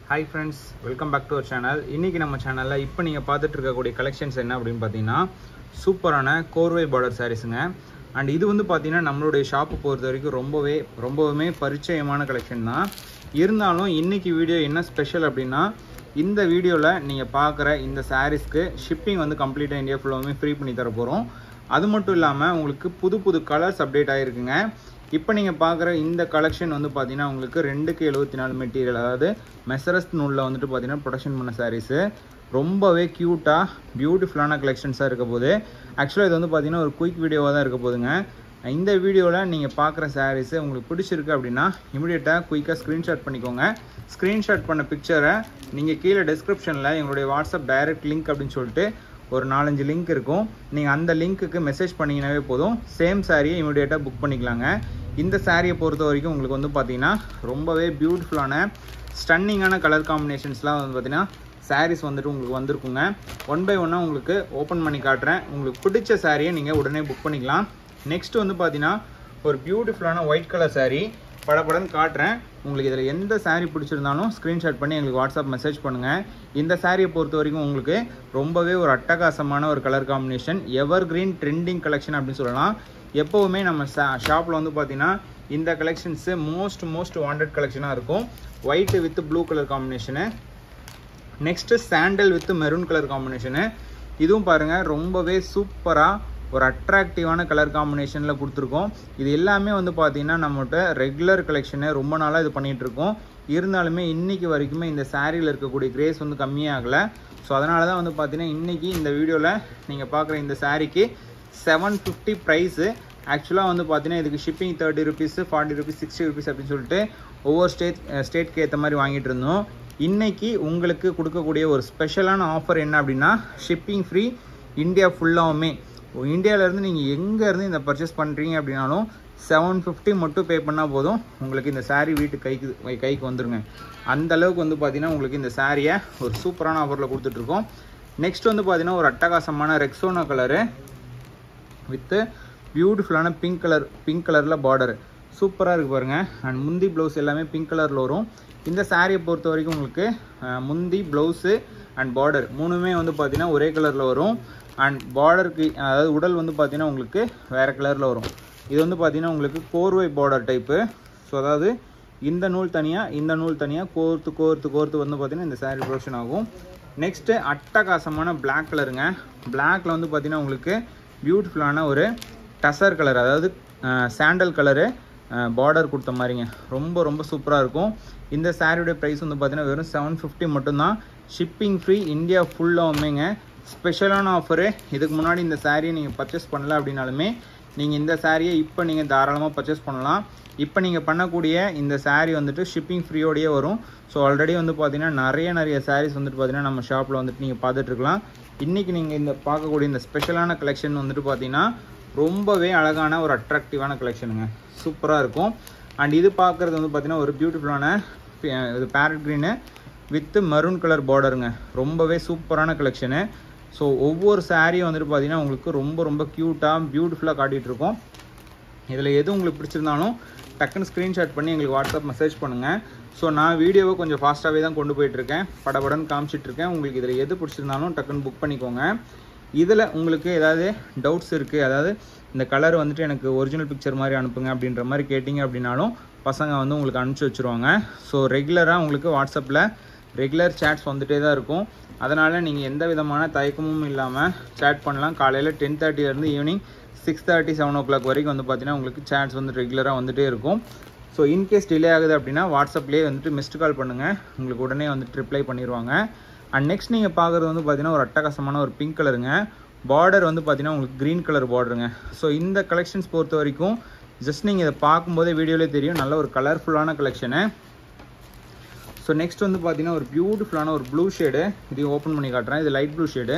hi friends welcome back to our channel இன்றைக்கி நம்ம சேனலில் இப்போ நீங்கள் பார்த்துட்டு இருக்கக்கூடிய கலெக்ஷன்ஸ் என்ன அப்படின்னு பார்த்தீங்கன்னா சூப்பரான கோர்வை பார்டர் சாரீஸுங்க அண்ட் இது வந்து பார்த்தீங்கன்னா நம்மளுடைய ஷாப்பு பொறுத்த வரைக்கும் ரொம்பவே ரொம்பவுமே பரிச்சயமான கலெக்ஷன் தான் இருந்தாலும் இன்றைக்கி வீடியோ என்ன ஸ்பெஷல் அப்படின்னா இந்த வீடியோவில் நீங்கள் பார்க்குற இந்த சாரீஸ்க்கு ஷிப்பிங் வந்து கம்ப்ளீட்டாக இந்தியா ஃபுல்லாகவுமே ஃப்ரீ பண்ணி தர போகிறோம் அது மட்டும் இல்லாமல் உங்களுக்கு புது புது கலர்ஸ் அப்டேட் ஆகிருக்குங்க இப்போ நீங்கள் பார்க்குற இந்த கலெக்ஷன் வந்து பார்த்தீங்கன்னா உங்களுக்கு ரெண்டுக்கு எழுபத்தி நாலு மெட்டீரியல் அதாவது மெசரஸ் நூலில் வந்துட்டு பார்த்தீங்கன்னா ப்ரொடக்ஷன் பண்ண சாரீஸு ரொம்பவே க்யூட்டாக பியூட்டிஃபுல்லான கலெக்ஷன்ஸாக இருக்க போகுது ஆக்சுவலாக இது வந்து பார்த்தீங்கன்னா ஒரு குயிக் வீடியோவாக தான் இருக்க போகுதுங்க இந்த வீடியோவில் நீங்கள் பார்க்குற சாரீஸு உங்களுக்கு பிடிச்சிருக்கு அப்படின்னா இமிடியேட்டாக குயிக்காக ஸ்க்ரீன்ஷாட் பண்ணிக்கோங்க ஸ்க்ரீன்ஷாட் பண்ண பிக்சரை நீங்கள் கீழே டிஸ்கிரிப்ஷனில் எங்களுடைய வாட்ஸ்அப் டைரக்ட் லிங்க் அப்படின்னு சொல்லிட்டு ஒரு நாலஞ்சு லிங்க் இருக்கும் நீங்கள் அந்த லிங்க்குக்கு மெசேஜ் பண்ணிங்கனாவே போதும் சேம் சாரியை இமிடியேட்டாக புக் பண்ணிக்கலாங்க இந்த சாரியை பொறுத்த வரைக்கும் உங்களுக்கு வந்து பார்த்தீங்கன்னா ரொம்பவே பியூட்டிஃபுல்லான ஸ்டன்னிங்கான கலர் காம்பினேஷன்ஸ்லாம் வந்து பார்த்தீங்கன்னா சாரீஸ் வந்துட்டு உங்களுக்கு வந்திருக்குங்க ஒன் பை ஒன்னாக உங்களுக்கு ஓப்பன் பண்ணி காட்டுறேன் உங்களுக்கு பிடிச்ச சாரியை நீங்கள் உடனே புக் பண்ணிக்கலாம் நெக்ஸ்ட் வந்து பார்த்தீங்கன்னா ஒரு பியூட்டிஃபுல்லான ஒயிட் கலர் saree படப்படன்னு காட்டுறேன் உங்களுக்கு இதில் எந்த saree பிடிச்சிருந்தாலும் ஸ்க்ரீன்ஷாட் பண்ணி எங்களுக்கு வாட்ஸ்அப் மெசேஜ் பண்ணுங்கள் இந்த சாரியை பொறுத்த வரைக்கும் உங்களுக்கு ரொம்பவே ஒரு அட்டகாசமான ஒரு colour combination evergreen trending collection அப்படின்னு சொல்லலாம் எப்போவுமே நம்ம ஷாப்பில் வந்து பார்த்தீங்கன்னா இந்த கலெக்ஷன்ஸு மோஸ்ட் மோஸ்ட் வாண்டட் கலெக்ஷனாக இருக்கும் white with blue colour combination next sandal with maroon colour combination இதுவும் பாருங்கள் ரொம்பவே சூப்பராக ஒரு அட்ராக்டிவான கலர் காம்பினேஷனில் கொடுத்துருக்கோம் இது எல்லாமே வந்து பார்த்தீங்கன்னா நம்மகிட்ட ரெகுலர் கலெக்ஷனு ரொம்ப நாளாக இது பண்ணிகிட்டு இருக்கோம் இருந்தாலுமே இன்றைக்கி வரைக்குமே இந்த சாரியில் இருக்கக்கூடிய கிரேஸ் வந்து கம்மியே ஆகலை ஸோ அதனால தான் வந்து பார்த்தீங்கன்னா இன்றைக்கி இந்த வீடியோவில் நீங்கள் பார்க்குற இந்த சாரிக்கு செவன் ஃபிஃப்டி ப்ரைஸு ஆக்சுவலாக வந்து பார்த்தீங்கன்னா இதுக்கு shipping thirty rupees forty rupees sixty rupees அப்படின்னு சொல்லிட்டு ஒவ்வொரு ஸ்டேட் ஸ்டேட்க்கு ஏற்ற மாதிரி வாங்கிட்டு இருந்தோம் இன்றைக்கி உங்களுக்கு கொடுக்கக்கூடிய ஒரு ஸ்பெஷலான ஆஃபர் என்ன அப்படின்னா ஷிப்பிங் ஃப்ரீ இந்தியா ஃபுல்லாகவுமே இந்தியாவிலேருந்து நீங்கள் எங்கேருந்து இந்த பர்ச்சேஸ் பண்ணுறீங்க அப்படின்னாலும் செவன் ஃபிஃப்டி மட்டும் பே பண்ணால் போதும் உங்களுக்கு இந்த saree வீட்டு கைக்கு கைக்கு வந்துருங்க அந்த அளவுக்கு வந்து பார்த்தீங்கன்னா உங்களுக்கு இந்த சாரியை ஒரு சூப்பரான ஆஃபரில் கொடுத்துட்ருக்கோம் நெக்ஸ்ட் வந்து பார்த்தீங்கன்னா ஒரு அட்டகாசமான ரெக்ஸோனா கலரு வித்து பியூட்டிஃபுல்லான பிங்க் கலர் பிங்க் கலரில் பார்டர் சூப்பராக இருக்குது பாருங்கள் அண்ட் முந்தி ப்ளவுஸ் எல்லாமே பிங்க் கலரில் வரும் இந்த சாரியை பொறுத்த வரைக்கும் உங்களுக்கு அஹ், முந்தி ப்ளவுஸு அண்ட் பார்டர் மூணுமே வந்து பார்த்தீங்கன்னா ஒரே கலரில் வரும் அண்ட் பார்டருக்கு அதாவது உடல் வந்து பார்த்தீங்கன்னா உங்களுக்கு வேறு கலரில் வரும் இது வந்து பார்த்தீங்கன்னா உங்களுக்கு கோர்வை பார்டர் டைப்பு ஸோ அதாவது இந்த நூல் தனியாக இந்த நூல் தனியாக கோர்த்து கோர்த்து கோர்த்து வந்து பார்த்தீங்கன்னா இந்த saree ப்ரொடக்ஷன் ஆகும் நெக்ஸ்ட்டு அட்டகாசமான Black கலருங்க பிளாக்ல வந்து பார்த்தீங்கன்னா உங்களுக்கு பியூட்டிஃபுல்லான ஒரு டசர் கலர் அதாவது சாண்டல் கலரு பார்டர் கொடுத்த மாதிரிங்க ரொம்ப ரொம்ப சூப்பராக இருக்கும் இந்த சாரியோட ப்ரைஸ் வந்து பார்த்தீங்கன்னா வெறும் செவன் ஃபிஃப்டி மட்டும்தான் ஷிப்பிங் ஃப்ரீ இந்தியா ஃபுல்லாகுமேங்க ஸ்பெஷலான ஆஃபரு இதுக்கு முன்னாடி இந்த சாரியை நீங்கள் பர்ச்சேஸ் பண்ணல அப்படின்னாலுமே நீங்கள் இந்த சாரியை இப்போ நீங்கள் தாராளமாக பர்ச்சேஸ் பண்ணலாம் இப்போ நீங்கள் பண்ணக்கூடிய இந்த saree வந்துட்டு ஷிப்பிங் ஃப்ரீயோடயே வரும் ஸோ ஆல்ரெடி வந்து பார்த்தீங்கன்னா நிறைய நிறைய sarees வந்துட்டு பார்த்தீங்கன்னா நம்ம ஷாப்பில் வந்துட்டு நீங்கள் பார்த்துட்டு இருக்கலாம் இன்றைக்கி நீங்கள் இந்த பார்க்கக்கூடிய இந்த ஸ்பெஷலான கலெக்ஷன் வந்துட்டு பார்த்தீங்கன்னா ரொம்பவே அழகான ஒரு அட்ராக்டிவான கலெக்ஷனுங்க சூப்பராக இருக்கும் அண்ட் இது பார்க்குறது வந்து பார்த்தீங்கன்னா ஒரு பியூட்டிஃபுல்லான இது parrot green with maroon colour பார்டருங்க ரொம்பவே சூப்பரான கலெக்ஷனு ஸோ ஒவ்வொரு சாரியும் வந்துட்டு பார்த்தீங்கன்னா உங்களுக்கு ரொம்ப ரொம்ப க்யூட்டாக பியூட்டிஃபுல்லாக காட்டிகிட்டு இருக்கோம் இதில் எது உங்களுக்கு பிடிச்சிருந்தாலும் டக்குன்னு ஸ்க்ரீன்ஷாட் பண்ணி எங்களுக்கு வாட்ஸ்அப் மெசேஜ் பண்ணுங்கள் ஸோ நான் வீடியோவை கொஞ்சம் ஃபாஸ்ட்டாகவே தான் கொண்டு போயிட்டுருக்கேன் படபடன்னு காமிச்சிட்ருக்கேன் உங்களுக்கு இதில் எது பிடிச்சிருந்தாலும் டக்குன்னு புக் பண்ணிக்கோங்க இதில் உங்களுக்கு ஏதாவது டவுட்ஸ் இருக்குது அதாவது இந்த கலர் வந்துட்டு எனக்கு ஒரிஜினல் பிக்சர் மாதிரி அனுப்புங்க அப்படின்ற மாதிரி கேட்டிங்க அப்படின்னாலும் பசங்க வந்து உங்களுக்கு அனுப்பிச்சி வச்சுருவாங்க ஸோ ரெகுலராக உங்களுக்கு வாட்ஸ்அப்பில் ரெகுலர் சேட்ஸ் வந்துட்டே தான் இருக்கும் அதனால் நீங்கள் எந்த விதமான தயக்கமும் இல்லாமல் சேட் பண்ணலாம் காலையில் டென் தேர்ட்டிலேருந்து evening six thirty seven o'clock வரைக்கும் வந்து பார்த்தீங்கன்னா உங்களுக்கு சேட்ஸ் வந்து ரெகுலராக வந்துட்டே இருக்கும் ஸோ இன்கேஸ் டிலே ஆகுது அப்படின்னா வாட்ஸ்அப்லேயே வந்துட்டு மிஸ்டு கால் பண்ணுங்கள் உங்களுக்கு உடனே வந்துட்டு ரிப்ளை பண்ணிடுவாங்க அண்ட் நெக்ஸ்ட் நீங்கள் பார்க்குறது வந்து பார்த்தீங்கன்னா ஒரு அட்டகாசமான ஒரு பிங்க் கலருங்க பார்டர் வந்து பார்த்தீங்கன்னா உங்களுக்கு க்ரீன் கலர் பார்டருங்க ஸோ இந்த கலெக்ஷன்ஸ் பொறுத்த வரைக்கும் ஜஸ்ட் நீங்கள் இதை பார்க்கும்போதே வீடியோலேயே தெரியும் நல்ல ஒரு கலர்ஃபுல்லான கலெக்ஷனு ஸோ நெக்ஸ்ட் வந்து பார்த்தீங்கன்னா ஒரு பியூட்டிஃபுல்லான ஒரு ப்ளூ ஷேடு இதையும் ஓப்பன் பண்ணி காட்டுறேன் இது லைட் ப்ளூ ஷேடு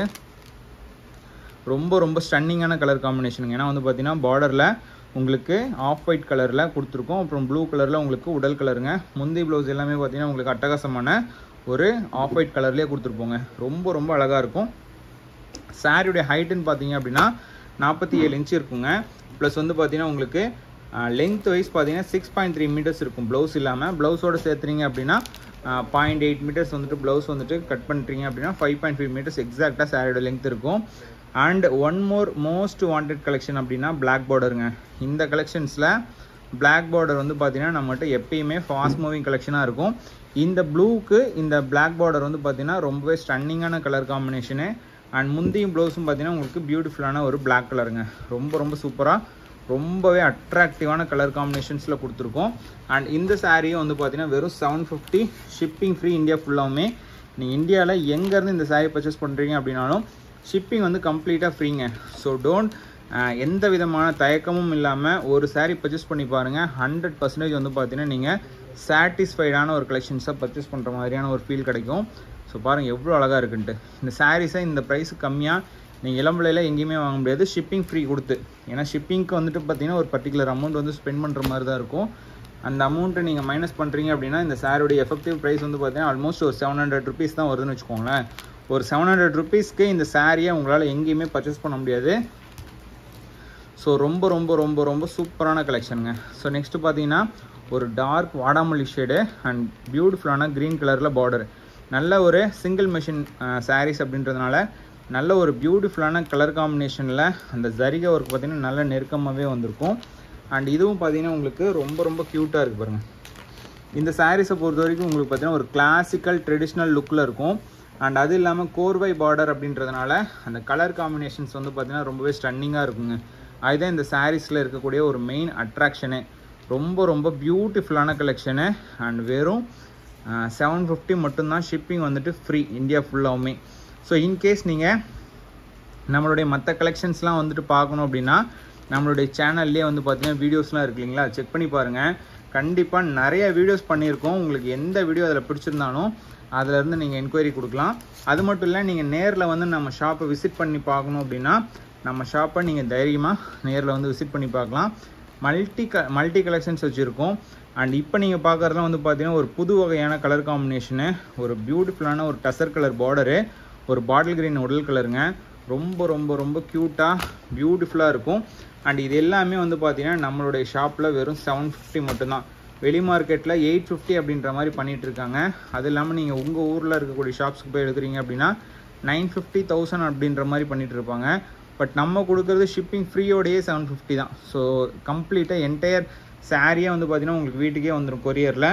ரொம்ப ரொம்ப ஸ்டன்னிங்கான கலர் காம்பினேஷனுங்க ஏன்னா வந்து பார்த்தீங்கன்னா பார்டரில் உங்களுக்கு ஆஃப் ஒயிட் கலரில் கொடுத்துருக்கோம் அப்புறம் ப்ளூ கலரில் உங்களுக்கு உடல் கலருங்க முந்தி ப்ளவுஸ் எல்லாமே பார்த்தீங்கன்னா உங்களுக்கு அட்டகாசமான ஒரு ஆஃப் ஒயிட் கலர்லேயே கொடுத்துருப்போங்க ரொம்ப ரொம்ப அழகாக இருக்கும் சாரியுடைய ஹைட்டுன்னு பார்த்தீங்க அப்படின்னா நாற்பத்தி ஏழு இன்ச்சு இருக்குங்க ப்ளஸ் வந்து பார்த்தீங்கன்னா உங்களுக்கு லென்த் வைஸ் பார்த்தீங்கன்னா சிக்ஸ் பாயிண்ட் த்ரீ மீட்டர்ஸ் இருக்கும் ப்ளவுஸ் இல்லாமல் ப்ளவுஸோடு சேர்த்துறீங்க அப்படின்னா பாயிண்ட் எயிட் மீட்டர்ஸ் வந்துட்டு ப்ளவுஸ் வந்துட்டு கட் பண்ணுறீங்க அப்படின்னா ஃபைவ் பாயிண்ட் ஃபைவ் மீட்டர்ஸ் எக்ஸாக்டாக சாரியோட லென்த் இருக்கும் and one more most wanted collection அப்படின்னா பிளாக் பார்டருங்க இந்த கலெக்ஷன்ஸில் பிளாக் பார்டர் வந்து பார்த்தீங்கன்னா நம்மகிட்ட எப்பயுமே ஃபாஸ்ட் மூவிங் கலெக்ஷனாக இருக்கும் இந்த ப்ளூக்கு இந்த பிளாக் பார்டர் வந்து பார்த்தீங்கன்னா ரொம்பவே ஸ்டன்னிங்கான கலர் காம்பினேஷனு அண்ட் முந்தியும் ப்ளவுஸும் பார்த்தீங்கன்னா உங்களுக்கு பியூட்டிஃபுல்லான ஒரு பிளாக் கலருங்க ரொம்ப ரொம்ப சூப்பராக ரொம்பவே அட்ராக்டிவான கலர் காம்பினேஷன்ஸில் கொடுத்துருக்கோம் அண்ட் இந்த சாரியும் வந்து பார்த்தீங்கன்னா வெறும் seven fifty shipping free India ஃபுல்லாகவுமே நீங்கள் இந்தியாவில் எங்கேருந்து இந்த சாரீ பர்ச்சேஸ் பண்ணுறீங்க அப்படின்னாலும் ஷிப்பிங் வந்து கம்ப்ளீட்டாக ஃப்ரீங்க ஸோ டோன்ட் எந்த விதமான தயக்கமும் இல்லாமல் ஒரு சாரீ பர்ச்சேஸ் பண்ணி பாருங்கள் ஹண்ட்ரட் பர்சன்டேஜ் வந்து பார்த்தீங்கன்னா நீங்கள் சாட்டிஸ்ஃபைடான ஒரு கலெக்ஷன்ஸாக பர்ச்சேஸ் பண்ணுற மாதிரியான ஒரு ஃபீல் கிடைக்கும் ஸோ பாருங்கள் எவ்வளோ அழகாக இருக்குன்ட்டு இந்த சாரீஸை இந்த ப்ரைஸ் கம்மியாக நீங்கள் இளம்பிள்ளையில் எங்கேயுமே வாங்க முடியாது ஷிப்பிங் ஃப்ரீ கொடுத்து ஏன்னா ஷிப்பிங்க்கு வந்துட்டு பார்த்தீங்கன்னா ஒரு பர்டிகுலர் அமௌண்ட் வந்து ஸ்பெண்ட் பண்ணுற மாதிரி தான் இருக்கும் அந்த அமௌண்ட்டை நீங்கள் மைனஸ் பண்ணுறீங்க அப்படின்னா இந்த சாரியோடைய எஃபெக்டிவ் ப்ரைஸ் வந்து பார்த்தீங்கன்னா ஆல்மோஸ்ட் ஒரு செவன் ஹண்ட்ரட் ருபீஸ் தான் வருதுன்னு வச்சுக்கோங்களேன் ஒரு செவன் ஹண்ட்ரட் ருபீஸ்க்கு இந்த சாரியை உங்களால் எங்கேயுமே பர்ச்சேஸ் பண்ண முடியாது ஸோ ரொம்ப ரொம்ப ரொம்ப ரொம்ப சூப்பரான கலெக்ஷனுங்க ஸோ நெக்ஸ்ட்டு பார்த்தீங்கன்னா ஒரு டார்க் வாடாமல்லி ஷேடு அண்ட் பியூட்டிஃபுல்லான க்ரீன் கலரில் பார்டர் நல்ல ஒரு சிங்கிள் மெஷின் சாரீஸ் அப்படின்றதுனால நல்ல ஒரு பியூட்டிஃபுல்லான கலர் காம்பினேஷனில் அந்த ஜரிகை ஒர்க் பார்த்தீங்கன்னா நல்ல நெருக்கமாகவே வந்திருக்கும் அண்ட் இதுவும் பார்த்தீங்கன்னா உங்களுக்கு ரொம்ப ரொம்ப க்யூட்டாக இருக்குது பாருங்கள் இந்த சாரீஸை பொறுத்த வரைக்கும் உங்களுக்கு பார்த்தீங்கன்னா ஒரு கிளாசிக்கல் ட்ரெடிஷ்னல் லுக்கில் இருக்கும் அண்ட் அது இல்லாமல் கோர்வை பார்டர் அப்படின்றதுனால அந்த கலர் காம்பினேஷன்ஸ் வந்து பார்த்தீங்கன்னா ரொம்பவே ஸ்டன்னிங்காக இருக்குங்க அதுதான் இந்த சாரீஸில் இருக்கக்கூடிய ஒரு மெயின் அட்ராக்ஷனு ரொம்ப ரொம்ப பியூட்டிஃபுல்லான கலெக்ஷனு அண்ட் வெறும் செவன் ஃபிஃப்டி மட்டும்தான் ஷிப்பிங் வந்துட்டு ஃப்ரீ இந்தியா ஃபுல்லாகவுமே ஸோ இன்கேஸ் நீங்கள் நம்மளுடைய மற்ற கலெக்ஷன்ஸ்லாம் வந்துட்டு பார்க்கணும் அப்படின்னா நம்மளுடைய சேனல்லே வந்து பார்த்தீங்கன்னா வீடியோஸ்லாம் இருக்கு இல்லைங்களா செக் பண்ணி பாருங்கள் கண்டிப்பாக நிறைய வீடியோஸ் பண்ணியிருக்கோம் உங்களுக்கு எந்த வீடியோ அதில் பிடிச்சிருந்தாலும் அதிலேருந்து நீங்கள் என்கொயரி கொடுக்கலாம் அது மட்டும் இல்லை நீங்கள் நேரில் வந்து நம்ம ஷாப்பை விசிட் பண்ணி பார்க்கணும் அப்படின்னா நம்ம ஷாப்பை நீங்கள் தைரியமாக நேரில் வந்து விசிட் பண்ணி பார்க்கலாம் மல்டி க மல்டி கலெக்ஷன்ஸ் வச்சுருக்கோம் அண்ட் இப்போ நீங்கள் பார்க்குறதுலாம் வந்து பார்த்தீங்கன்னா ஒரு புது வகையான கலர் காம்பினேஷனு ஒரு பியூட்டிஃபுல்லான ஒரு டசர் கலர் பார்டரு ஒரு பாட்டில் கிரீன் உடல் கலருங்க ரொம்ப ரொம்ப ரொம்ப க்யூட்டாக பியூட்டிஃபுல்லாக இருக்கும் அண்ட் இது எல்லாமே வந்து பார்த்தீங்கன்னா நம்மளுடைய ஷாப்பில் வெறும் செவன் ஃபிஃப்டி மட்டும்தான் வெளி மார்க்கெட்டில் எயிட் ஃபிஃப்டி அப்படின்ற மாதிரி பண்ணிகிட்டு இருக்காங்க அது இல்லாமல் நீங்கள் உங்கள் ஊரில் இருக்கக்கூடிய ஷாப்ஸ்க்கு போய் எடுக்கிறீங்க அப்படின்னா நைன் ஃபிஃப்டி தௌசண்ட் அப்படின்ற மாதிரி பண்ணிகிட்டு இருப்பாங்க பட் நம்ம கொடுக்குறது ஷிப்பிங் ஃப்ரீயோடையே செவன் ஃபிஃப்டி தான் ஸோ கம்ப்ளீட்டாக என்டையர் சாரியே வந்து பார்த்தீங்கன்னா உங்களுக்கு வீட்டுக்கே வந்துடும் கொரியரில்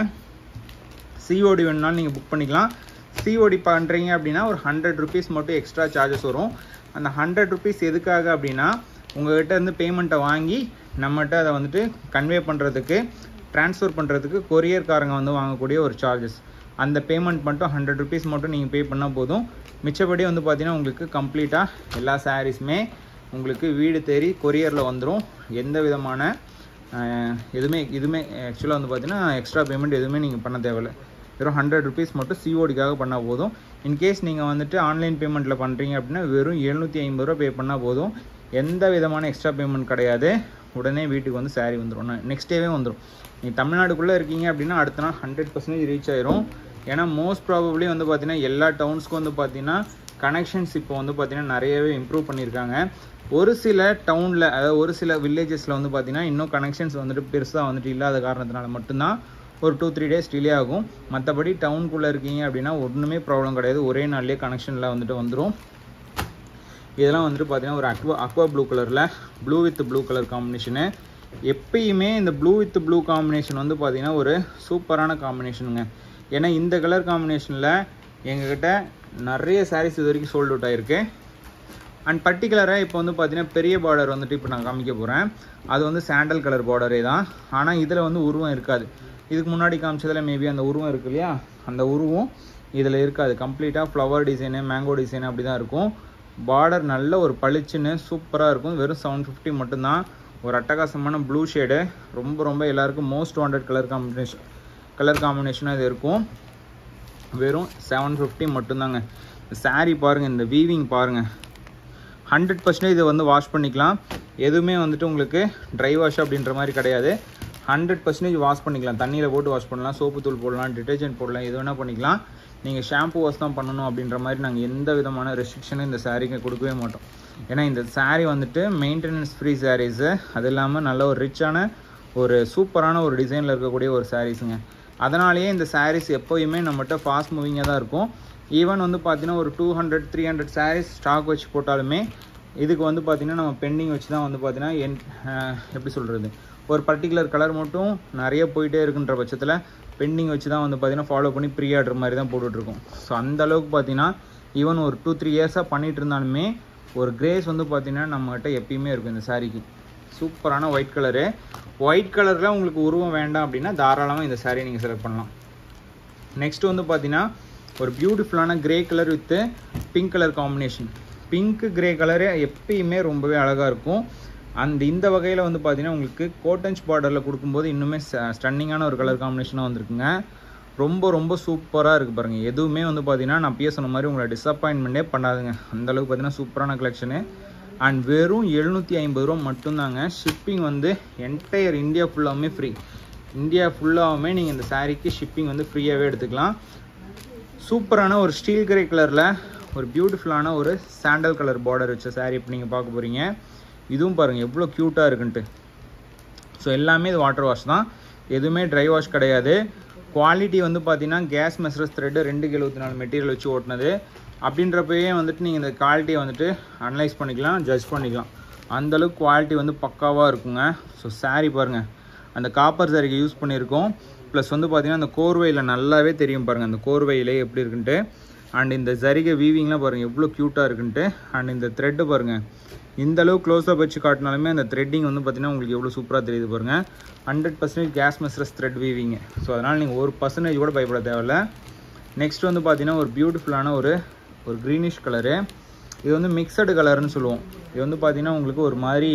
சிஓடி வேணுனாலும் நீங்கள் புக் பண்ணிக்கலாம் சிஓடி பண்ணுறீங்க அப்படின்னா ஒரு ஹண்ட்ரட் ருபீஸ் மட்டும் எக்ஸ்ட்ரா சார்ஜஸ் வரும் அந்த ஹண்ட்ரட் ருபீஸ் எதுக்காக அப்படின்னா உங்கள்கிட்ட இருந்து பேமெண்ட்டை வாங்கி நம்மகிட்ட அதை வந்துட்டு கன்வே பண்ணுறதுக்கு ட்ரான்ஸ்ஃபர் பண்ணுறதுக்கு கொரியர்காரங்க வந்து வாங்கக்கூடிய ஒரு சார்ஜஸ் அந்த பேமெண்ட் மட்டும் ஹண்ட்ரட் ருபீஸ் மட்டும் நீங்கள் பே பண்ணால் போதும் மிச்சப்படி வந்து பார்த்தீங்கன்னா உங்களுக்கு கம்ப்ளீட்டாக எல்லா சாரீஸுமே உங்களுக்கு வீடு தேடி கொரியரில் வந்துடும் எந்த விதமான அஹ், எதுவுமே இதுவுமே ஆக்சுவலாக வந்து பார்த்தீங்கன்னா எக்ஸ்ட்ரா பேமெண்ட் எதுவுமே நீங்கள் பண்ண தேவையில்லை வெறும் ஹண்ட்ரட் ருபீஸ் மட்டும் சிஓடிக்காக பண்ணால் போதும் இன்கேஸ் நீங்கள் வந்துட்டு ஆன்லைன் பேமெண்ட்டில் பண்ணுறீங்க அப்படின்னா வெறும் எழுநூற்றி ஐம்பது ரூபா பே பண்ணால் போதும் எந்த விதமான எக்ஸ்ட்ரா பேமெண்ட் கிடையாது உடனே வீட்டுக்கு வந்து saree வந்துடும் நெக்ஸ்ட் டேவே வந்துடும் நீங்கள் தமிழ்நாடுக்குள்ளே இருக்கீங்க அப்படின்னா அடுத்த நாள் ஹண்ட்ரட் பர்சன்டேஜ் ரீச் ஆயிரும் ஏன்னா மோஸ்ட் ப்ராபப்ளி வந்து பார்த்தீங்கன்னா எல்லா டவுன்ஸ்க்கும் வந்து பார்த்தீங்கன்னா கனெக்ஷன்ஸ் இப்போ வந்து பார்த்தீங்கன்னா நிறையவே இம்ப்ரூவ் பண்ணியிருக்காங்க ஒரு சில டவுனில் அதாவது ஒரு சில வில்லேஜஸில் வந்து பார்த்தீங்கன்னா இன்னும் கனெக்ஷன்ஸ் வந்துட்டு பெருசாக வந்துட்டு இல்லாத காரணத்தினால மட்டும்தான் ஒரு டூ த்ரீ டேஸ் டிலே ஆகும் மற்றபடி டவுனுக்குள்ளே இருக்கீங்க அப்படின்னா ஒன்றுமே ப்ராப்ளம் கிடையாது ஒரே நாள்லேயே கனெக்ஷனில் வந்துட்டு வந்துடும் இதெல்லாம் வந்துட்டு பார்த்தீங்கன்னா ஒரு அக்வா அக்வா ப்ளூ கலரில் blue with blue colour combination எப்பயுமே இந்த ப்ளூ வித் ப்ளூ காம்பினேஷன் வந்து பார்த்தீங்கன்னா ஒரு சூப்பரான காம்பினேஷனுங்க ஏன்னா இந்த கலர் காம்பினேஷனில் எங்ககிட்ட நிறைய சாரீஸ் இது வரைக்கும் சோல்ட் அவுட் ஆயிருக்கு அண்ட் பர்டிகுலராக இப்போ வந்து பார்த்தீங்கன்னா பெரிய பார்டர் வந்துட்டு இப்போ நான் காமிக்க போகிறேன் அது வந்து சாண்டல் கலர் பார்டரே தான் ஆனால் இதில் வந்து உருவம் இருக்காது இதுக்கு முன்னாடி காமிச்சதில் மேபி அந்த உருவம் இருக்கு இல்லையா அந்த உருவம் இதில் இருக்காது கம்ப்ளீட்டாக ஃப்ளவர் டிசைனு மேங்கோ டிசைன் அப்படி தான் இருக்கும் பார்டர் நல்ல ஒரு பளிச்சுன்னு சூப்பராக இருக்கும் வெறும் செவன் ஃபிஃப்டி மட்டும்தான் ஒரு அட்டகாசமான ப்ளூ ஷேடு ரொம்ப ரொம்ப எல்லாருக்கும் most wanted colour combination colour காம்பினேஷனாக இது இருக்கும் வெறும் செவன் ஃபிஃப்டி மட்டும்தாங்க இந்த saree பாருங்கள் இந்த வீவிங் பாருங்கள் ஹண்ட்ரட் பர்சன்டேஜ் இதை வந்து வாஷ் பண்ணிக்கலாம் எதுவுமே வந்துட்டு உங்களுக்கு ட்ரை வாஷ் அப்படின்ற மாதிரி கிடையாது ஹண்ட்ரட் பர்சன்டேஜ் வாஷ் பண்ணிக்கலாம் தண்ணியில் போட்டு வாஷ் பண்ணலாம் சோப்பு தூள் போடலாம் டிட்டர்ஜென்ட் போடலாம் எது வேணால் பண்ணிக்கலாம் நீங்கள் ஷாம்பு வாஷ் தான் பண்ணணும் அப்படின்ற மாதிரி நாங்கள் எந்த விதமான ரெஸ்ட்ரிக்ஷனும் இந்த சாரீக்கு கொடுக்கவே மாட்டோம் ஏன்னா இந்த saree வந்துட்டு மெயின்டெனன்ஸ் ஃப்ரீ சாரீஸு அது இல்லாமல் நல்ல ஒரு ரிச்சான ஒரு சூப்பரான ஒரு டிசைனில் இருக்கக்கூடிய ஒரு சாரீஸுங்க அதனாலேயே இந்த சாரீஸ் எப்போயுமே நம்மகிட்ட ஃபாஸ்ட் மூவிங்காக தான் இருக்கும் ஈவன் வந்து பார்த்தீங்கன்னா ஒரு two hundred three hundred sarees stock வச்சு போட்டாலுமே இதுக்கு வந்து பார்த்திங்கன்னா நம்ம பெண்டிங் வச்சு தான் வந்து பார்த்திங்கன்னா என் அஹ், எப்படி சொல்கிறது ஒரு பர்டிகுலர் கலர் மட்டும் நிறைய போயிட்டே இருக்குன்ற பட்சத்தில் பெண்டிங் வச்சு தான் வந்து பார்த்திங்கன்னா ஃபாலோ பண்ணி ப்ரீ ஆர்டர் மாதிரி தான் போட்டுட்ருக்கோம் ஸோ அந்த அளவுக்கு பார்த்தீங்கன்னா ஈவன் ஒரு டூ த்ரீ இயர்ஸாக பண்ணிட்டு இருந்தாலுமே ஒரு கிரேஸ் வந்து பார்த்திங்கன்னா நம்மகிட்ட எப்பயுமே இருக்கும் இந்த சாரீக்கு சூப்பரான ஒயிட் கலரு ஒயிட் கலரில் உங்களுக்கு உருவம் வேண்டாம் அப்படின்னா தாராளமாக இந்த saree நீங்கள் செலக்ட் பண்ணலாம் நெக்ஸ்ட் வந்து பார்த்தீங்கன்னா ஒரு பியூட்டிஃபுல்லான grey colour with pink colour combination pink grey colour எப்பயுமே ரொம்பவே அழகாக இருக்கும் அந்த இந்த வகையில் வந்து பார்த்தீங்கன்னா உங்களுக்கு கோட்டன்ஸ் பார்டரில் கொடுக்கும்போது இன்னுமே ஸ்டன்னிங்கான ஒரு கலர் காம்பினேஷனாக வந்திருக்குங்க ரொம்ப ரொம்ப சூப்பராக இருக்குது பாருங்கள் எதுவுமே வந்து பார்த்தீங்கன்னா நான் பிய சொன்ன மாதிரி உங்களை டிசப்பாயின்மெண்ட்டே பண்ணாதுங்க அந்த அளவுக்கு பார்த்தீங்கன்னா சூப்பரான கலெக்ஷனு அண்ட் வெறும் எழுநூற்றி ஐம்பது ரூபா மட்டும்தாங்க ஷிப்பிங் வந்து என்டையர் இந்தியா ஃபுல்லாகவுமே ஃப்ரீ இந்தியா ஃபுல்லாகவுமே நீங்கள் இந்த சாரீக்கு ஷிப்பிங் வந்து ஃப்ரீயாகவே எடுத்துக்கலாம் சூப்பரான ஒரு ஸ்டீல் கிரே கலரில் ஒரு பியூட்டிஃபுல்லான ஒரு சாண்டல் கலர் பார்டர் வச்ச saree இப்போ நீங்கள் பார்க்க போகிறீங்க இதுவும் பாருங்கள் எவ்வளோ க்யூட்டாக இருக்குன்ட்டு ஸோ எல்லாமே இது வாட்டர் வாஷ் தான் எதுவுமே ட்ரை வாஷ் கிடையாது குவாலிட்டி வந்து பார்த்தீங்கன்னா கேஸ் மெசரஸ் த்ரெட்டு ரெண்டு எழுபத்தி நாலு மெட்டீரியல் வச்சு ஓட்டினது அப்படின்றப்பயே வந்துட்டு நீங்கள் இந்த குவாலிட்டியை வந்துட்டு அனலைஸ் பண்ணிக்கலாம் ஜட்ஜ் பண்ணிக்கலாம் அந்தளவுக்கு குவாலிட்டி வந்து பக்காவாக இருக்குங்க ஸோ saree பாருங்கள் அந்த காப்பர் சாரிக்கு யூஸ் பண்ணியிருக்கோம் ப்ளஸ் வந்து பார்த்தீங்கன்னா அந்த கோர்வையில் நல்லாவே தெரியும் பாருங்கள் அந்த கோர்வையிலே எப்படி இருக்குன்ட்டு அண்ட் இந்த ஜரிகை வீவிங்லாம் பாருங்கள் எவ்வளோ க்யூட்டாக இருக்குன்ட்டு அண்ட் இந்த த்ரெட்டு பாருங்கள் இந்த அளவு க்ளோஸாக வச்சு காட்டினாலுமே அந்த த்ரெட்டிங் வந்து பார்த்தீங்கன்னா உங்களுக்கு எவ்வளோ சூப்பராக தெரியுது பாருங்கள் hundred percentage gas mercerised thread weaving so அதனால் நீங்கள் ஒரு பர்சன்டேஜ் கூட பயப்பட தேவையில்ல நெக்ஸ்ட் வந்து பார்த்தீங்கன்னா ஒரு பியூட்டிஃபுல்லான ஒரு ஒரு க்ரீனிஷ் கலரு இது வந்து மிக்சடு கலர்னு சொல்லுவோம் இது வந்து பார்த்தீங்கன்னா உங்களுக்கு ஒரு மாதிரி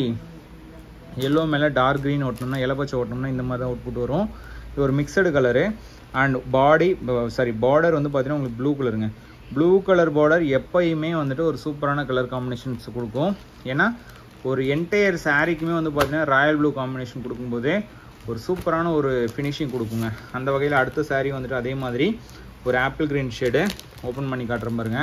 எல்லோ மேலே டார்க் க்ரீன் ஓட்டணும்னா இலப்பச்சை ஓட்டணும்னா இந்த மாதிரி தான் அவுட்புட் வரும் இது ஒரு mixed colour and body saree border வந்து பார்த்தீங்கன்னா உங்களுக்கு ப்ளூ கலருங்க ப்ளூ கலர் பார்டர் எப்பயுமே வந்துட்டு ஒரு சூப்பரான கலர் காம்பினேஷன்ஸ் கொடுக்கும் ஏன்னா ஒரு என்டையர் சாரீக்குமே வந்து பார்த்தீங்கன்னா ராயல் ப்ளூ காம்பினேஷன் கொடுக்கும்போதே ஒரு சூப்பரான ஒரு ஃபினிஷிங் கொடுக்குங்க அந்த வகையில் அடுத்த saree வந்துட்டு அதே மாதிரி ஒரு ஆப்பிள் கிரீன் ஷேடு ஓப்பன் பண்ணி காட்டுறேன் பாருங்க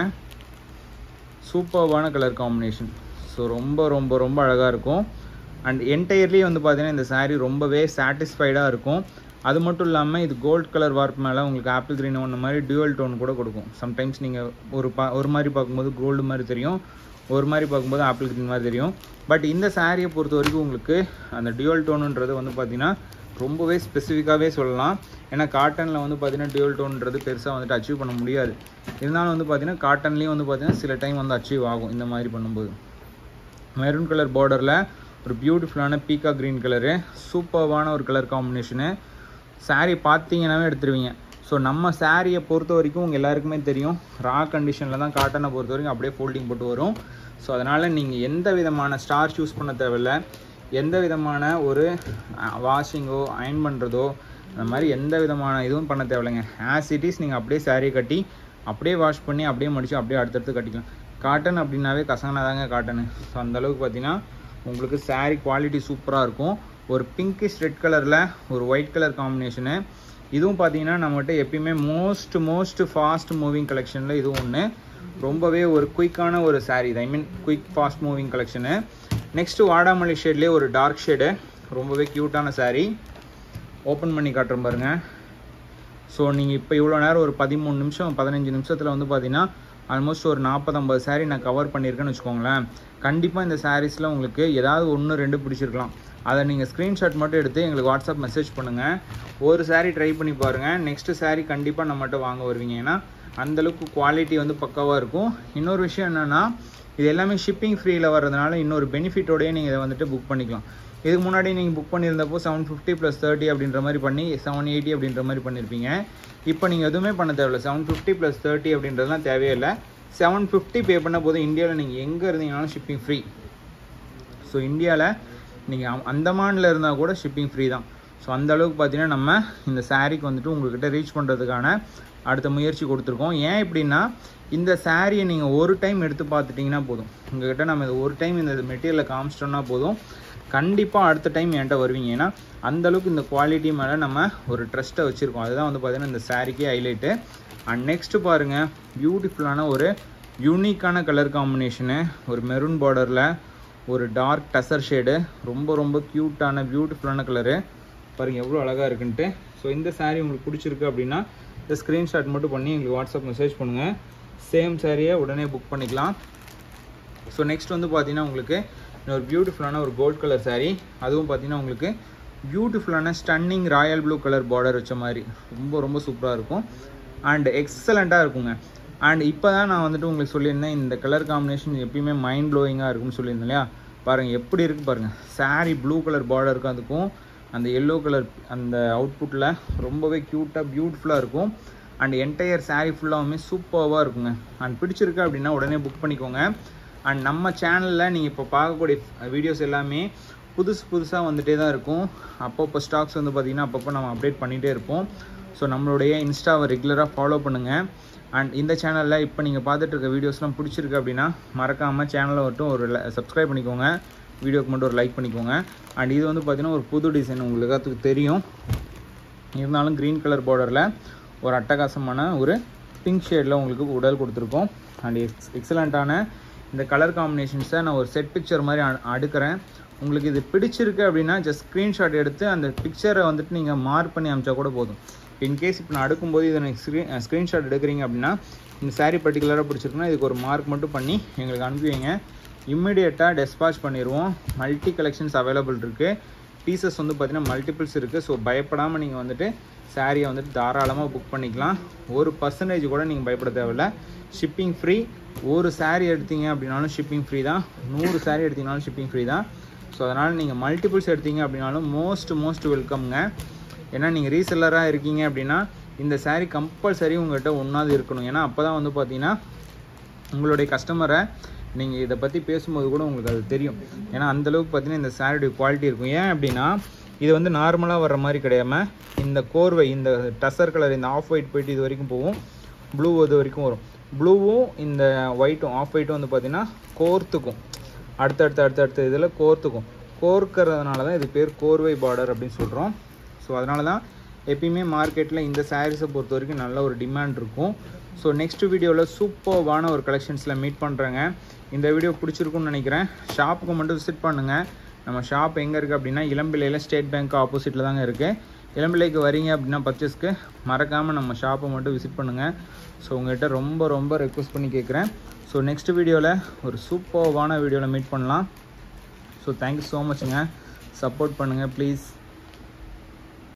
சூப்பர்வான கலர் காம்பினேஷன் ஸோ ரொம்ப ரொம்ப ரொம்ப அழகாக இருக்கும் அண்ட் என்டையர்லி வந்து பார்த்தீங்கன்னா இந்த saree ரொம்பவே சாட்டிஸ்ஃபைடாக இருக்கும் அது மட்டும் இல்லாமல் இது கோல்ட் கலர் வார்ப் மேலே உங்களுக்கு ஆப்பிள் கிரீன் ஒன்று மாதிரி டியூவல் டோன் கூட கொடுக்கும் சம்டைம்ஸ் நீங்கள் ஒரு பா ஒரு மாதிரி பார்க்கும்போது கோல்டு மாதிரி தெரியும் ஒரு மாதிரி பார்க்கும்போது ஆப்பிள் கிரீன் மாதிரி தெரியும் பட் இந்த சாரியை பொறுத்த வரைக்கும் உங்களுக்கு அந்த டியூவல் டோனுன்றது வந்து பார்த்தீங்கன்னா ரொம்பவே ஸ்பெசிஃபிக்காகவே சொல்லலாம் ஏன்னா காட்டனில் வந்து பார்த்தீங்கன்னா டியூவல் டோன்ன்றது பெருசாக வந்துட்டு அச்சீவ் பண்ண முடியாது இருந்தாலும் வந்து பார்த்தீங்கன்னா காட்டன்லேயும் வந்து பார்த்தீங்கன்னா சில டைம் வந்து அச்சீவ் ஆகும் இந்த மாதிரி பண்ணும்போது மெரூன் கலர் பார்டரில் ஒரு பியூட்டிஃபுல்லான பீக்கா க்ரீன் கலரு சூப்பர்வான ஒரு கலர் காம்பினேஷனு saree பார்த்தீங்கன்னாவே எடுத்துருவீங்க ஸோ நம்ம சாரியை பொறுத்த வரைக்கும் உங்கள் எல்லாருக்குமே தெரியும் ரா கண்டிஷனில் தான் காட்டனை பொறுத்த வரைக்கும் அப்படியே ஃபோல்டிங் போட்டு வரும் ஸோ அதனால் நீங்கள் எந்த விதமான ஸ்டார்ச் யூஸ் பண்ண தேவையில்ல எந்த விதமான ஒரு வாஷிங்கோ அயன் பண்ணுறதோ அந்த மாதிரி எந்த விதமான இதுவும் பண்ண தேவையில்லைங்க ஆஸ் இட் இஸ் நீங்கள் அப்படியே saree கட்டி அப்படியே வாஷ் பண்ணி அப்படியே மடித்து அப்படியே அடுத்தடுத்து கட்டிக்கலாம் காட்டன் அப்படின்னாவே கசங்கனா தாங்க காட்டனு ஸோ அந்தளவுக்கு பார்த்தீங்கன்னா உங்களுக்கு saree குவாலிட்டி சூப்பராக இருக்கும் ஒரு பிங்கிஷ் ரெட் கலரில் ஒரு ஒயிட் கலர் காம்பினேஷனு இதுவும் பார்த்தீங்கன்னா நம்மகிட்ட எப்பயுமே மோஸ்ட் மோஸ்ட் ஃபாஸ்ட் மூவிங் கலெக்ஷனில் இதுவும் ஒன்று ரொம்பவே ஒரு குயிக்கான ஒரு saree I mean quick fast moving collection next வாடாமல்லி ஷேட்லேயே ஒரு டார்க் ஷேடு ரொம்பவே க்யூட்டான saree ஓப்பன் பண்ணி காட்டுறேன் பாருங்கள் ஸோ நீங்கள் இப்போ இவ்வளோ நேரம் ஒரு பதிமூணு நிமிஷம் பதினஞ்சு நிமிஷத்தில் வந்து பார்த்தீங்கன்னா ஆல்மோஸ்ட் ஒரு நாற்பது ஐம்பது saree நான் கவர் பண்ணியிருக்கேன்னு வச்சுக்கோங்களேன் கண்டிப்பாக இந்த சாரீஸில் உங்களுக்கு ஏதாவது ஒன்று ரெண்டு பிடிச்சிருக்கலாம் அதை நீங்கள் ஸ்க்ரீன்ஷாட் மட்டும் எடுத்து எங்களுக்கு வாட்ஸ்அப் மெசேஜ் பண்ணுங்கள் ஒரு saree ட்ரை பண்ணி பாருங்கள் நெக்ஸ்ட்டு saree கண்டிப்பாக நம்மகிட்ட வாங்க வருவீங்க ஏன்னா அந்தளவுக்கு குவாலிட்டி வந்து பக்காவாக இருக்கும் இன்னொரு விஷயம் என்னென்னா இது எல்லாமே ஷிப்பிங் ஃப்ரீயில் வர்றதுனால இன்னொரு பெனிஃபிட்டோடய நீங்கள் இதை வந்துட்டு புக் பண்ணிக்கலாம் இதுக்கு முன்னாடி நீங்கள் புக் பண்ணியிருந்தப்போ செவன் ஃபிஃப்டி ப்ளஸ் தேர்ட்டி அப்படின்ற மாதிரி பண்ணி செவன் எயிட்டி அப்படின்ற மாதிரி பண்ணியிருப்பீங்க இப்போ நீங்கள் எதுவுமே பண்ண தேவையில்ல செவன் ஃபிஃப்டி ப்ளஸ் தேர்ட்டி அப்படின்றதுலாம் தேவையில்லை செவன் ஃபிஃப்டி பே பண்ண போது இந்தியாவில் நீங்கள் எங்கே இருந்தீங்கனாலும் ஷிப்பிங் ஃப்ரீ ஸோ இந்தியாவில் நீங்கள் அந்தமானில் இருந்தால் கூட ஷிப்பிங் ஃப்ரீ தான் ஸோ அந்த அளவுக்கு பார்த்தீங்கன்னா நம்ம இந்த சாரீக்கு வந்துட்டு உங்கள்கிட்ட ரீச் பண்ணுறதுக்கான அடுத்த முயற்சி கொடுத்துருக்கோம் ஏன் இப்படின்னா இந்த சாரியை நீங்கள் ஒரு டைம் எடுத்து பார்த்துட்டிங்கன்னா போதும் உங்ககிட்ட நம்ம இது ஒரு டைம் இந்த மெட்டீரியலை காமிச்சிட்டோம்னா போதும் கண்டிப்பாக அடுத்த டைம் என்கிட்ட வருவீங்க ஏன்னா அந்த அளவுக்கு இந்த குவாலிட்டி மேலே நம்ம ஒரு ட்ரஸ்ட்டை வச்சுருக்கோம் அதுதான் வந்து பார்த்தீங்கன்னா இந்த சாரிக்கே ஹைலைட்டு அண்ட் நெக்ஸ்ட்டு பாருங்கள் பியூட்டிஃபுல்லான ஒரு யூனிக்கான கலர் காம்பினேஷனு ஒரு மெரூன் பார்டரில் ஒரு டார்க் டசர் ஷேடு ரொம்ப ரொம்ப க்யூட்டான பியூட்டிஃபுல்லான கலரு பாருங்கள் எவ்வளோ அழகாக இருக்குன்ட்டு ஸோ இந்த saree உங்களுக்கு பிடிச்சிருக்கு அப்படின்னா இந்த ஸ்க்ரீன்ஷாட் மட்டும் பண்ணி எங்களுக்கு வாட்ஸ்அப் மெசேஜ் பண்ணுங்கள் சேம் சாரியை உடனே புக் பண்ணிக்கலாம் ஸோ நெக்ஸ்ட் வந்து பார்த்தீங்கன்னா உங்களுக்கு இன்னொரு பியூட்டிஃபுல்லான ஒரு கோல்ட் கலர் saree அதுவும் பார்த்தீங்கன்னா உங்களுக்கு பியூட்டிஃபுல்லான stunning royal blue colour border வச்ச மாதிரி ரொம்ப ரொம்ப சூப்பராக இருக்கும் அண்ட் எக்ஸலண்ட்டாக இருக்குங்க அண்ட் இப்போ தான் நான் வந்துட்டு உங்களுக்கு சொல்லியிருந்தேன் இந்த கலர் காம்பினேஷன் எப்பயுமே மைண்ட் ப்ளோயிங்காக இருக்கும்னு சொல்லியிருந்தேன் இல்லையா பாருங்கள் எப்படி இருக்குது பாருங்கள் saree ப்ளூ கலர் பார்டர் இருக்கும் அதுக்கும் அந்த எல்லோ கலர் அந்த அவுட்புட்டில் ரொம்பவே க்யூட்டாக பியூட்டிஃபுல்லாக இருக்கும் அண்ட் என்டையர் saree ஃபுல்லாகவுமே சூப்பராக இருக்குங்க அண்ட் பிடிச்சிருக்கு அப்படின்னா உடனே புக் பண்ணிக்கோங்க அண்ட் நம்ம சேனலில் நீங்கள் இப்போ பார்க்கக்கூடிய வீடியோஸ் எல்லாமே புதுசு புதுசாக வந்துட்டே தான் இருக்கும் அப்பப்போ ஸ்டாக்ஸ் வந்து பார்த்திங்கன்னா அப்பப்போ நம்ம அப்டேட் பண்ணிகிட்டே இருப்போம் ஸோ நம்மளுடைய இன்ஸ்டாவை ரெகுலராக ஃபாலோ பண்ணுங்கள் அண்ட் இந்த சேனலில் இப்போ நீங்கள் பார்த்துட்டு இருக்க வீடியோஸ்லாம் பிடிச்சிருக்கு அப்படின்னா மறக்காமல் சேனலை மட்டும் ஒரு சப்ஸ்கிரைப் பண்ணிக்கோங்க வீடியோக்கு மட்டும் ஒரு லைக் பண்ணிக்கோங்க அண்ட் இது வந்து பார்த்திங்கன்னா ஒரு புது டிசைன் உங்களுக்கு எல்லாத்துக்கும் தெரியும் இருந்தாலும் க்ரீன் கலர் பார்டரில் ஒரு அட்டகாசமான ஒரு பிங்க் ஷேடில் உங்களுக்கு உடல் கொடுத்துருக்கோம் அண்ட் எக்ஸ் எக்ஸலண்ட்டான இந்த கலர் காம்பினேஷன்ஸை நான் ஒரு செட் பிக்சர் மாதிரி அ- அடுக்கிறேன் உங்களுக்கு இது பிடிச்சிருக்கு அப்படின்னா ஜஸ்ட் ஸ்க்ரீன்ஷாட் எடுத்து அந்த பிக்சரை வந்துட்டு நீங்கள் மார்க் பண்ணி அமிச்சா கூட போதும் இன்கேஸ் இப்போ நான் அடுக்கும்போது இதை நீங்கள் ஸ்க்ரீன் ஸ்க்ரீன்ஷாட் எடுக்கிறீங்க அப்படின்னா இந்த saree பர்டிகுலராக பிடிச்சிருக்குன்னா இதுக்கு ஒரு மார்க் மட்டும் பண்ணி எங்களுக்கு அனுப்பி வைங்க இம்மிடியேட்டாக டெஸ்பாச் பண்ணிடுவோம் மல்டி கலெக்ஷன்ஸ் அவைலபிள் இருக்குது பீசஸ் வந்து பார்த்தீங்கன்னா மல்டிபிள்ஸ் இருக்குது ஸோ பயப்படாமல் நீங்கள் வந்துட்டு சாரியை வந்துட்டு தாராளமாக புக் பண்ணிக்கலாம் ஒரு பர்சன்டேஜ் கூட நீங்கள் பயப்பட தேவையில்ல ஷிப்பிங் ஃப்ரீ ஒரு saree எடுத்தீங்க அப்படின்னாலும் ஷிப்பிங் ஃப்ரீ தான் நூறு saree எடுத்தீங்கனாலும் ஷிப்பிங் ஃப்ரீ தான் ஸோ அதனால் நீங்கள் மல்டிபிள்ஸ் எடுத்தீங்க அப்படின்னாலும் மோஸ்ட் மோஸ்ட் வெல்கம்ங்க ஏன்னா நீங்கள் ரீசெல்லராக இருக்கீங்க அப்படின்னா இந்த saree கம்பல்சரி உங்கள்கிட்ட ஒன்றாவது இருக்கணும் ஏன்னா அப்போ தான் வந்து பார்த்தீங்கன்னா உங்களுடைய கஸ்டமரை நீங்கள் இதை பற்றி பேசும்போது கூட உங்களுக்கு அது தெரியும் ஏன்னா அந்தளவுக்கு பார்த்தீங்கன்னா இந்த சாரியுடைய குவாலிட்டி இருக்கும் ஏன் அப்படின்னா இது வந்து நார்மலாக வர்ற மாதிரி கிடையாம இந்த கோர்வை இந்த டசர் கலர் இந்த ஆஃப் ஒயிட் போயிட்டு இது வரைக்கும் போகும் ப்ளூ இது வரைக்கும் வரும் ப்ளூவும் இந்த ஒயிட்டும் ஆஃப் ஒயிட்டும் வந்து பார்த்தீங்கன்னா கோர்த்துக்கும் அடுத்தடுத்த அடுத்தடுத்த இதில் கோர்த்துக்கும் கோர்க்கறதுனால தான் இது பேர் கோர்வை பார்டர் அப்படின்னு சொல்கிறோம் ஸோ அதனால தான் எப்பயுமே மார்க்கெட்டில் இந்த சாரீஸை பொறுத்த வரைக்கும் நல்ல ஒரு டிமாண்ட் இருக்கும் ஸோ நெக்ஸ்ட் வீடியோவில் சூப்பர்வான ஒரு கலெக்ஷன்ஸில் மீட் பண்ணுறேங்க இந்த வீடியோ பிடிச்சிருக்குன்னு நினைக்கிறேன் ஷாப்புக்கு மட்டும் விசிட் பண்ணுங்கள் நம்ம ஷாப் எங்கே இருக்குது அப்படின்னா இளம்பிள்ளையில் ஸ்டேட் பேங்க் ஆப்போசிட்டில் தாங்க இருக்குது இளம்பிள்ளைக்கு வரீங்க அப்படின்னா பர்ச்சேஸ்க்கு மறக்காமல் நம்ம ஷாப்பை மட்டும் விசிட் பண்ணுங்கள் ஸோ உங்கள்கிட்ட ரொம்ப ரொம்ப ரெக்வஸ்ட் பண்ணி கேட்குறேன் ஸோ நெக்ஸ்ட் வீடியோவில் ஒரு சூப்பர்வான வீடியோவில் மீட் பண்ணலாம் ஸோ தேங்க்யூ ஸோ மச்ங்க சப்போர்ட் பண்ணுங்கள் ப்ளீஸ்